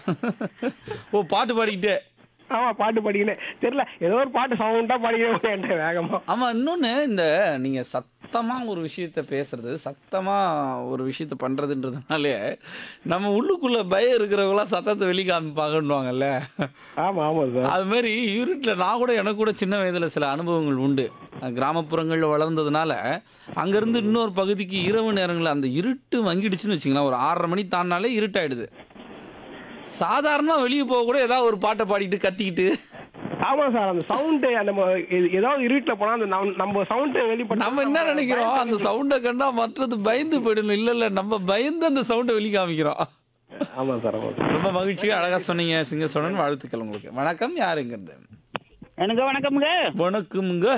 ஓ பாட்டு பாடிக்கிட்டே ஆமா பாட்டு பாடிக்கினே தெரியல ஏதோ ஒரு பாட்டு சவுண்டா பாடிக்கினே என்கிட்ட வேகமா ஆமா இன்னொன்னு இந்த நீங்க சத்தமா ஒரு விஷயத்த பேசுறது சத்தமா ஒரு விஷயத்த பண்றதுன்றதுனாலே நம்ம உள்ளுக்குள்ள பயம் இருக்கிறவங்களாம் சத்தத்தை வெளி காமிப்பாங்கன்னுவாங்கல்ல ஆமா ஆமா சார் அது மாதிரி இருட்டில் நான் கூட எனக்கு கூட சின்ன வயதில் சில அனுபவங்கள் உண்டு கிராமப்புறங்களில் வளர்ந்ததுனால அங்கேருந்து இன்னொரு பகுதிக்கு இரவு நேரங்களில் அந்த இருட்டு வங்கிடுச்சுன்னு வச்சுங்களேன் ஒரு ஆறரை மணி தாண்டினாலே இருட்டாயிடுது சாதாரணமாக வெளியே போக கூட ஏதாவது ஒரு பாட்டை பாடிட்டு கத்திக்கிட்டு ஆமா சார் அந்த சவுண்டு நம்ம எ- ஏதாவது இருட்டுல போனா அந்த நம்- நம்ம சவுண்ட் வெளிப்பட்ட நம்ம என்ன நினைக்கிறோம் அந்த சவுண்டை கண்டா மற்றது பயந்து போயிடணும் இல்லை இல்லை நம்ம பயந்து அந்த சவுண்டை வெளி காமிக்கிறோம் ஆமா சார் ஆமா சார் ரொம்ப மகிழ்ச்சி அழகா சொன்னீங்க சிங்க சொன்னன் வாழ்த்துக்கள் உங்களுக்கு வணக்கம் யாருங்கிறது எனக்கு வணக்கம்ங்க வணக்கமுங்க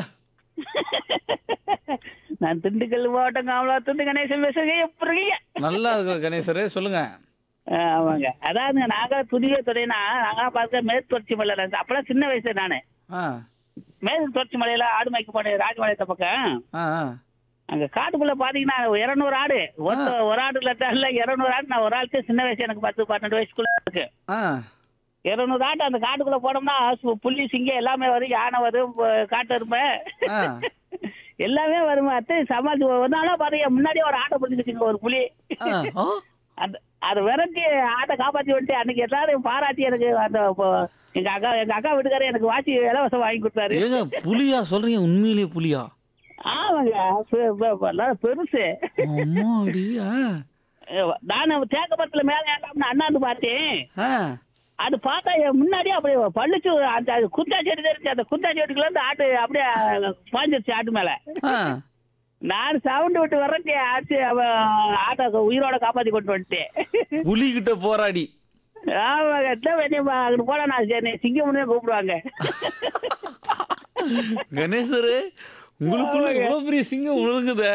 நான் திண்டுக்கல் மாவட்டம் காமலாத்துந்து கணேசன் பேசுறேன் எப்படி இருக்கீங்க? நல்லா இருக்கிற கணேசரே சொல்லுங்க ஆ, ஆமாங்க அதாவதுங்க நாங்க புதிய துறைனா நாங்க பார்க்க மேற்கு தொடர்ச்சி மலையில இருந்து அப்பெல்லாம் சின்ன வயசு நானு ஆ மேற்கு தொடர்ச்சி மலையில ஆடு மேய்க்க போனேன் ராஜபாளையத்தை பக்கம் ஆ ஆ அங்க காட்டுக்குள்ள பாத்தீங்கன்னா இருநூறு ஆடு ஒரு ஒரு ஆடு இல்ல இருநூறு ஆடு நான் ஒரு ஆளுக்கு சின்ன வயசு எனக்கு பத்து பன்னெண்டு வயசுக்குள்ள இருக்கு ஆ இருநூறு ஆடு அந்த காட்டுக்குள்ள போனோம்னா சு- புலி சிங்கம் எல்லாமே வரும் யானை வரும் ப- காட்டு எருமை ஆ. எல்லாமே வரும் அத்தை சமாளிச்சு ஒரு நாளா பாருங்க முன்னாடியே ஒரு ஆட்டை பிடிச்சிருச்சுங்க ஒரு புலி ஆ, ஆ. அந்த அதை விரட்டி ஆட்டை காப்பாத்தி விட்டு அன்னைக்கு எல்லாரும் பாராட்டி எனக்கு அந்த இப்போ எங்க அக்கா எங்க அக்கா வீட்டுக்காரர் எனக்கு வாட்சி இலவசம் வாங்கி கொடுத்தாரு ஏங்க புலியா சொல்றீங்க உண்மையிலேயே புலியா ஆமாங்க பெ- பெ- பெ- நல்லா பெருசு அம்மாடி ஆ. நான் தேக்கப்பரத்துல மேல ஏண்டாம்னு அண்ணாந்து பார்த்தேன் ஆ. அது பார்த்தா என் முன்னாடியே அப்படியே பள்ளிச்சு அந்த குந்தா செடி தெரிஞ்சு அந்த குந்தா செடிக்குள்ள இருந்து ஆட்டு அப்படியே பாஞ்சிருச்சு ஆட்டு மேல ஆ. நான் சவுண்ட் விட்டு வரட்டி ஆச்சு அவ ஆட்டை உயிரோட காப்பாத்தி கொண்டு வந்துட்டேன் புலி கிட்ட போராடி ஆமாங்க எத்தனை வேணும் அங்கிட்டு போனா நான் சரி சிங்கம்னே கூப்பிடுவாங்க கணேசரு உங்களுக்குள்ள இவ்வளவு பெரிய சிங்கம் உழுகுதே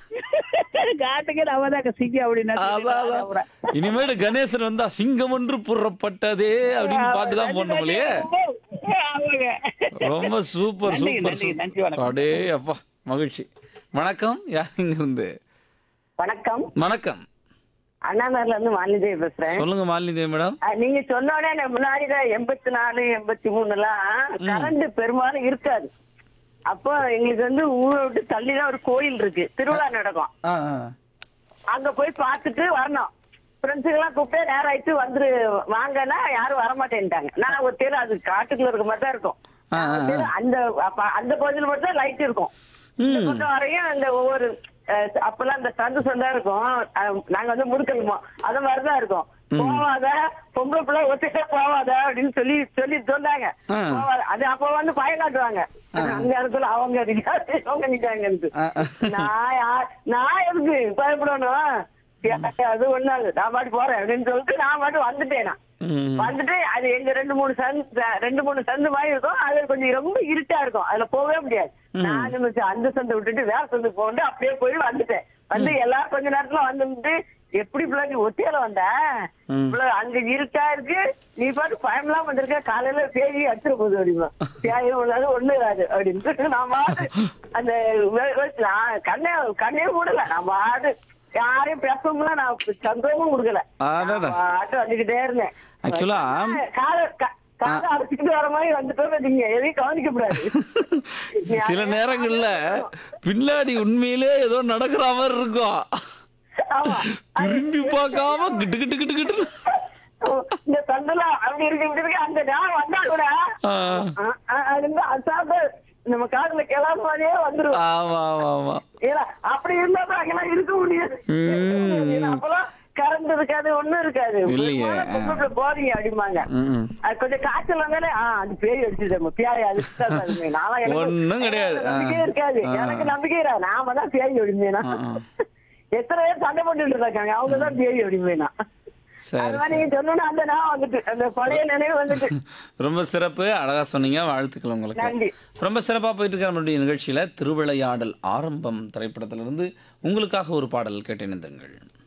காட்டுக்கே நம்ம தான் சிங்கம் அதான், அதான். அப்படின்னு இனிமேட்டு கணேசன் வந்தா சிங்கம் ஒன்று புறப்பட்டதே அப்படின்னு பாட்டு தான் போடணும் போலயே ஆமாங்க ரொம்ப சூப்பர் நன்றி, சூப்பர் நன்றி, நன்றி, சூப்பர் வணக்கம். அடே அப்பா மகிழ்ச்சி வணக்கம் யாருங்க இருந்து வணக்கம் வணக்கம் அண்ணாநகர்ல இருந்து மாலிதேவி பேசுறேன் சொல்லுங்க மாலினி தேவி மேடம் அஹ் நீங்க சொன்ன உடனே எனக்கு முன்னாடி தான் எண்பத்தி நாலு எண்பத்தி மூணுலாம் கரண்ட் பெரும்பாலும் இருக்காது அப்போ எங்களுக்கு வந்து ஊரை விட்டு தள்ளிதான் ஒரு கோயில் இருக்கு திருவிழா நடக்கும் ஆ ஆ. அங்க போய் பார்த்துட்டு வரணும் ஃப்ரெண்ட்ஸுங்க எல்லாம் கூப்பிட்டு நேரம் ஆயிட்டு வந்துரு வாங்கன்னா யாரும் வர மாட்டேன்ட்டாங்க நான் ஒரு தேர் அது காட்டுக்குள்ள இருக்க மாதிரி தான் இருக்கும் ஆ, ஆ, ஒரு தேரு அந்த அப்ப அந்த பகுதியில் மட்டும் தான் லைட் இருக்கும் இந்த ம். பக்கம் வரையும் அந்த ஒவ்வொரு அஹ், அப்பெல்லாம் அந்த சந்து சந்தா இருக்கும் அஹ், நாங்க வந்து முடுக்கணுமோ அது மாதிரிதான் இருக்கும் போவாத பொம்பளை பிள்ளை ஒத்தையில போவாத அப்படின்னு சொல்லி சொல்லி சொன்னாங்க ஆ. போவாத. அது அப்ப வந்து பயம் காட்டுவாங்க அந்த இடத்துல அவங்க நிக்காது அவங்க நிக்காங்க ஆ, ஆ. நான் யா- நான் எதுக்கு பயப்படணும் சரி, அது ஒண்ணாது நான் பாட்டு போறேன் அப்படின்னு சொல்லிட்டு நான் பாட்டு வந்துட்டேன் நான் ம். வந்துட்டு அது எங்க ரெண்டு மூணு சந்து ரெண்டு மூணு சந்து மாதிரி இருக்கும் அது கொஞ்சம் ரொம்ப இருட்டா இருக்கும் அதுல போகவே முடியாது நான் நினைச்சு அந்த சந்தை விட்டுட்டு வேற சந்து போட்டு அப்படியே போய் வந்துட்டேன் வந்து எல்லாரும் கொஞ்ச நேரத்துல வந்துட்டு எப்படி பிள்ளை நீ ஒத்தையில வந்த ம். பிள்ளை அங்க இருட்டா இருக்கு நீ பாட்டு பயம்லாம் வந்திருக்க காலையில பேய் அடிச்சிட போகுது அப்படிமா பேயும் உள்ளது ஒண்ணு இராது அப்படின்னு நான் பாட்டு அந்த வெ- வெ- நான் கண்ணே கண்ணே மூடல நான் பாட்டு யாரையும் பேசவும் நான் சந்தோமும் கொடுக்கல அடடா. நான் பாட்டு வந்துகிட்டே இருந்தேன் Actually, காலை க- காலை அடிச்சுக்கிட்டு வர மாதிரி வந்துட்டோம் நீங்க எதையும் கவனிக்க கூடாது சில நேரங்கள்ல பின்னாடி உண்மையிலே ஏதோ நடக்கிற மாதிரி இருக்கும் ஆமா திரும்பி பார்க்காம கிட்டு கிட்டு கிட்டு கிட்டு இந்த சந்தல அப்படி இருக்கு இப்படி இருக்கு அந்த நான் வந்தா கூட ஆ. அ- அ- அது வந்து அசாத நம்ம காதுல கிளம்ப மாதிரியே வந்துரும் ஆமா ஆமா ஆமா ஏன்னா அப்படி இருந்தா தான் அங்கெல்லாம் இருக்க முடியாது ம். ஏன்னா அப்பெல்லாம் கரண்ட் இருக்காது ஒண்ணும் இருக்காது இல்லையே. பொம்பளை போறீங்க அப்படிம்பாங்க ம், ம். அது கொஞ்சம் காய்ச்சல் வந்தாலே ஆ அது பேய் அடிச்சுது பேய் அடிச்சுதான் சாமி. நான்லாம் எனக்கு- ஒண்ணும் கிடையாது. எனக்கு நம்பிக்கையே ஆ. இருக்காது ஆ. எனக்கு நம்பிக்கை இல்ல நாம தான் பேய் அடிமேனா ஆ, ஆ. எத்தனை பேர் சண்டை போட்டுட்டு இருக்காங்க அவங்க தான் பேய் அடிமேனா சரி அது மாதிரி சரி நீங்க சொன்னோன்னு அந்த நான் வந்துட்டு அந்த பழைய நினைவு வந்துட்டு ரொம்ப சிறப்பு அழகா சொன்னீங்க வாழ்த்துக்கள் உங்களுக்கு நன்றி. ரொம்ப சிறப்பா போயிட்டு இருக்க நம்மளுடைய நிகழ்ச்சியில திருவிளையாடல் ஆரம்பம் திரைப்படத்திலிருந்து உங்களுக்காக ஒரு பாடல் கேட்டு இணைந்திருங்கள்